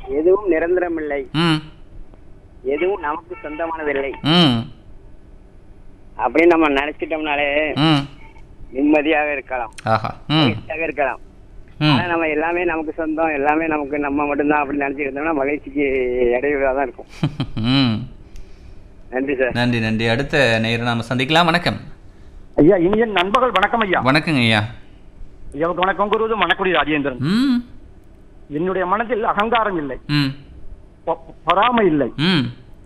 எதுவும் நிரந்தரமில்லை ம் எதுவும் நமக்கு சொந்தமானதில்லை ம் அப்படின்னு நம்ம நினைச்சிட்டோம்னாலே ம் நிம்மதியாக இருக்கலாம் ஆஹா ம் மகிழ்ச்சியாக இருக்கலாம் ம் ஆனா நம்ம எல்லாமே நமக்கு சொந்தம் எல்லாமே நமக்கு நம்ம மட்டும்தான் அப்படின்னு நினைச்சிட்டு இருந்தோம்னா மகிழ்ச்சிக்கு இடையூறா தான் இருக்கும் ம் நன்றி சார் நன்றி நன்றி அடுத்த நேரம் நாம சந்திக்கலாம் வணக்கம் ஐயா இனிய நண்பர்கள் வணக்கம் ஐயா வணக்கங்க ஐயா ஐயாவுக்கு வணக்கம் கூறுவது மணக்குடி ராஜேந்திரன் ம் என்னுடைய மனதில் அகங்காரம் இல்லை ம் பொ- பொறாமை இல்லை ம்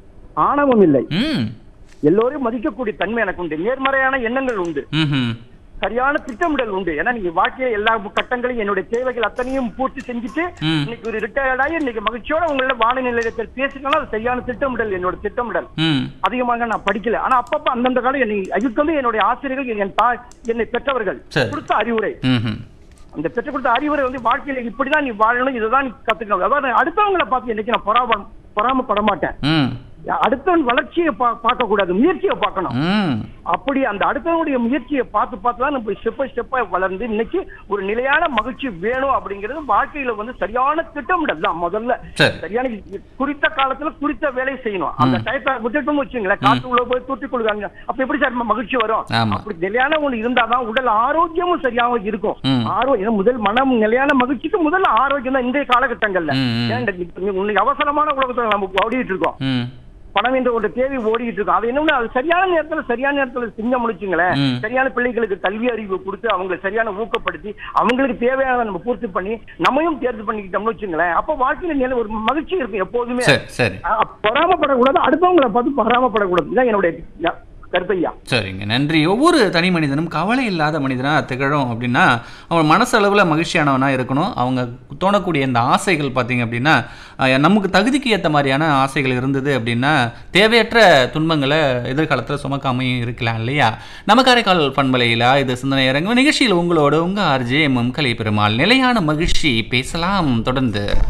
ஆணவம் இல்லை ம் எல்லோரையும் மதிக்கக்கூடிய தன்மை எனக்கு உண்டு நேர்மறையான எண்ணங்கள் உண்டு ம்ஹும். சரியான திட்டமிடல் உண்டு ஏன்னா நீங்க வாழ்க்கையில எல்லா கட்டங்களையும் என்னுடைய தேவைகள் அத்தனையும் பூர்த்தி செஞ்சுட்டு ம். இன்னைக்கு ஒரு ரிட்டையர்ட் ஆகி இன்னைக்கு மகிழ்ச்சியோட உங்களோட வான நிலையத்தில் பேசினா அது சரியான திட்டமிடல் என்னோட திட்டமிடல் ம் அதிகமாக நான் படிக்கல ஆனா அப்பப்ப அந்தந்த காலம் என்னை அதுக்கு வந்து என்னுடைய ஆசிரியர்கள் என் தாய் என்னை பெற்றவர்கள் சரி. கொடுத்த அறிவுரை ம்ஹும். அந்த பெற்றுக் கொடுத்த அறிவுரை வந்து வாழ்க்கையில இப்படிதான் நீ வாழணும் இதுதான் நீ கத்துக்கணும் அதாவது அடுத்தவங்களை பார்த்து என்னைக்கு நான் பொறாம பொறாமப்பட மாட்டேன் ம் அடுத்தவன் வளர்ச்சியை பா- பார்க்க கூடாது முயற்சியை பார்க்கணும் ம் அப்படி அந்த அடுத்தவனுடைய முயற்சியை பார்த்து பார்த்து தான் நம்ம ஸ்டெப் ஸ்டெப்பா வளர்ந்து இன்னைக்கு ஒரு நிலையான மகிழ்ச்சி வேணும் அப்படிங்கிறது வாழ்க்கையில வந்து சரியான திட்டமிடல் தான் முதல்ல சரி. சரியான குறித்த காலத்துல குறித்த வேலையை செய்யணும் அந்த டயத்தை விட்டுட்டோம்னு வச்சுங்களேன் காத்து உள்ள போய் தூட்டி கொடுக்காங்க அப்ப எப்படி சார் நம்ம மகிழ்ச்சி வரும் ஆமா. அப்படி நிலையான ஒண்ணு இருந்தாதான் உடல் ஆரோக்கியமும் சரியாக இருக்கும் ம். ஆரோக்கியம் முதல் மனம் நிலையான மகிழ்ச்சிக்கு முதல்ல ஆரோக்கியம் தான் இன்றைய காலகட்டங்கள்ல ம், ம். ஏன் இந்த- இன்னைக்கு அவசரமான உலகத்துல நம்ம ஓடிட்டு இருக்கோம் ம் பணம் என்ற ஒரு தேவை ஓடிட்டு இருக்கும் அது என்னன்னா அது சரியான நேரத்துல சரியான நேரத்துல செஞ்ச முடிச்சுங்களேன் ம். சரியான பிள்ளைகளுக்கு கல்வி அறிவு கொடுத்து அவங்களை சரியான ஊக்கப்படுத்தி அவங்களுக்கு தேவையானதை நம்ம பூர்த்தி பண்ணி நம்மையும் தேர்வு பண்ணிக்கிட்டோம்னு வச்சுங்களேன் அப்ப வாழ்க்கையில நிலை ஒரு மகிழ்ச்சி இருக்கும் எப்போதுமே சரி சரி அஹ் பொறாமப்படக்கூடாது அடுத்தவங்களை பார்த்து பொறாமப்படக்கூடாது இதான் என்னுடைய ந- கருத்தையா சரிங்க நன்றி ஒவ்வொரு தனி மனிதனும் கவலை இல்லாத மனிதனாக திகழும் அப்படின்னா அவன் மனசளவில் மகிழ்ச்சியானவனாக இருக்கணும் அவங்க தோணக்கூடிய இந்த ஆசைகள் பார்த்தீங்க அப்படின்னா அஹ், நமக்கு தகுதிக்கு ஏற்ற மாதிரியான ஆசைகள் இருந்தது அப்படின்னா தேவையற்ற துன்பங்களை எதிர்காலத்தில் சுமக்காமையும் இருக்கலாம் இல்லையா நம்ம காரைக்கால் பண்பலையில் இது சிந்தனை இறங்கும் நிகழ்ச்சியில் உங்களோட உங்கள் ஆர்ஜே எம் கலை பெருமாள் நிலையான மகிழ்ச்சி பேசலாம் தொடர்ந்து